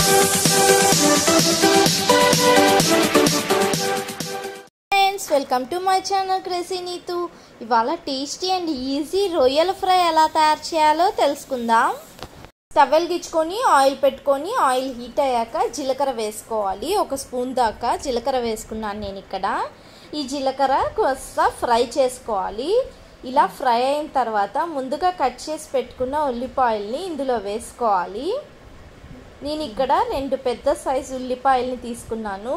friends welcome to my channel Crazy Neetu ఇవాళ tasty and easy రొయ్యల fry ఎలా తయారు చేయాలో తెలుసుకుందాం స్టవ్ వెలిగించుకొని ఆయిల్ పెట్టుకొని ఆయిల్ హీట్ అయ్యాక జీలకర్ర వేసుకోవాలి ఒక స్పూన్ దాకా జీలకర్ర వేసుకున్నాను నేను ఇక్కడ ఈ జీలకర్ర కాస్త ఫ్రై చేసుకోవాలి ఇలా ఫ్రై అయిన తర్వాత ముందుగా కట్ చేసి పెట్టుకున్న ఉల్లిపాయల్ని ఇందులో వేసుకోవాలి నేను ఇక్కడ రెండు పెద్ద సైజు ఉల్లిపాయల్ని తీసుకున్నాను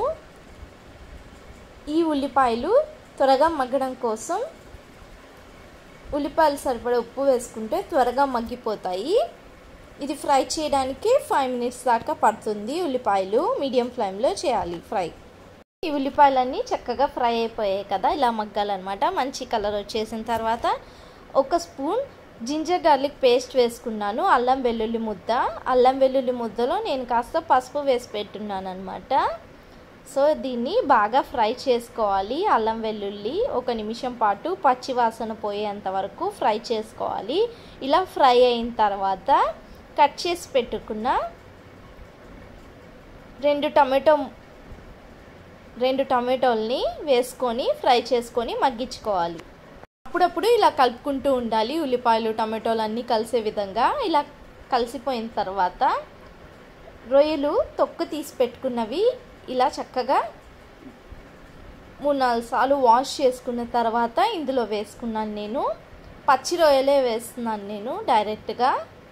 ఈ ఉల్లిపాయలు త్వరగా మగ్గడం కోసం ఉల్లిపాయలు సరిపడా ఉప్పు వేసుకుంటే త్వరగా మగ్గిపోతాయి ఇది ఫ్రై చేయడానికి ఫైవ్ మినిట్స్ దాకా పడుతుంది ఉల్లిపాయలు మీడియం ఫ్లేమ్లో చేయాలి ఫ్రై ఈ ఉల్లిపాయలన్నీ చక్కగా ఫ్రై అయిపోయాయి కదా ఇలా మగ్గాలన్నమాట మంచి కలర్ వచ్చేసిన తర్వాత ఒక స్పూన్ జింజర్ గార్లిక్ పేస్ట్ వేసుకున్నాను అల్లం వెల్లుల్లి ముద్ద అల్లం వెల్లుల్లి ముద్దలో నేను కాస్త పసుపు వేసి పెట్టున్నాను అనమాట సో దీన్ని బాగా ఫ్రై చేసుకోవాలి అల్లం వెల్లుల్లి ఒక నిమిషం పాటు పచ్చి వాసన పోయేంత వరకు ఫ్రై చేసుకోవాలి ఇలా ఫ్రై అయిన తర్వాత కట్ చేసి పెట్టుకున్న రెండు టమాటో రెండు టమాటోల్ని వేసుకొని ఫ్రై చేసుకొని మగ్గించుకోవాలి అప్పుడప్పుడు ఇలా కలుపుకుంటూ ఉండాలి ఉల్లిపాయలు టమాటోలు అన్నీ కలిసే విధంగా ఇలా కలిసిపోయిన తర్వాత రొయ్యలు తొక్కు తీసి పెట్టుకున్నవి ఇలా చక్కగా మూడు నాలుగు సార్లు వాష్ చేసుకున్న తర్వాత ఇందులో వేసుకున్నాను నేను పచ్చి రొయ్యలే వేస్తున్నాను నేను డైరెక్ట్గా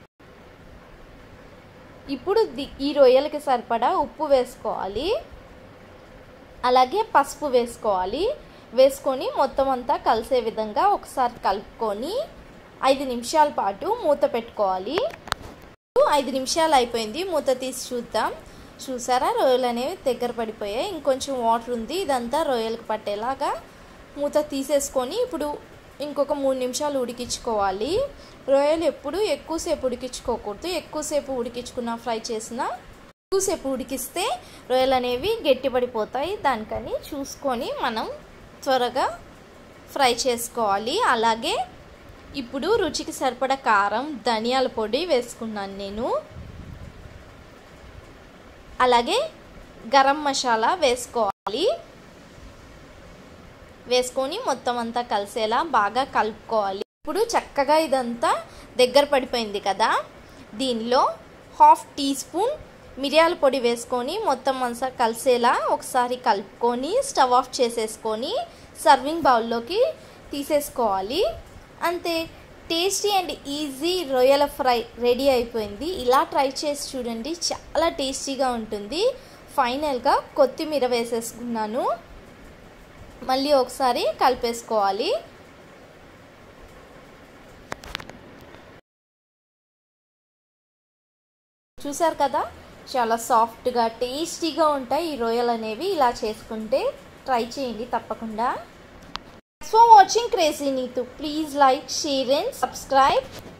ఇప్పుడు ఈ రొయ్యలకి సరిపడా ఉప్పు వేసుకోవాలి అలాగే పసుపు వేసుకోవాలి వేసుకొని మొత్తం అంతా కలిసే విధంగా ఒకసారి కలుపుకొని ఐదు నిమిషాల పాటు మూత పెట్టుకోవాలి ఐదు నిమిషాలు అయిపోయింది మూత తీసి చూద్దాం చూసారా రొయ్యలు అనేవి దగ్గర పడిపోయాయి ఇంకొంచెం వాటర్ ఉంది ఇదంతా రొయ్యలకు పట్టేలాగా మూత తీసేసుకొని ఇప్పుడు ఇంకొక మూడు నిమిషాలు ఉడికించుకోవాలి రొయ్యలు ఎప్పుడు ఎక్కువసేపు ఉడికించుకోకూడదు ఎక్కువసేపు ఉడికించుకున్న ఫ్రై చేసిన ఎక్కువసేపు ఉడికిస్తే రొయ్యలు అనేవి గట్టిపడిపోతాయి దానికని చూసుకొని మనం త్వరగా ఫ్రై చేసుకోవాలి అలాగే ఇప్పుడు రుచికి సరిపడా కారం ధనియాల పొడి వేసుకున్నాను నేను అలాగే గరం మసాలా వేసుకోవాలి వేసుకొని మొత్తం అంతా కలిసేలా బాగా కలుపుకోవాలి ఇప్పుడు చక్కగా ఇదంతా దగ్గర పడిపోయింది కదా దీనిలో హాఫ్ టీ స్పూన్ మిరియాల పొడి వేసుకొని మొత్తం అంతా కలిసేలా ఒకసారి కలుపుకొని స్టవ్ ఆఫ్ చేసేసుకొని సర్వింగ్ బౌల్లోకి తీసేసుకోవాలి అంతే టేస్టీ అండ్ ఈజీ రొయ్యల ఫ్రై రెడీ అయిపోయింది ఇలా ట్రై చేసి చూడండి చాలా టేస్టీగా ఉంటుంది ఫైనల్గా కొత్తిమీర వేసేసుకున్నాను మళ్ళీ ఒకసారి కలిపేసుకోవాలి చూసారు కదా చాలా సాఫ్ట్గా టేస్టీగా ఉంటాయి ఈ రొయ్యలు అనేవి ఇలా చేసుకుంటే ట్రై చేయండి తప్పకుండా for watching Crazy Neetu please like share and subscribe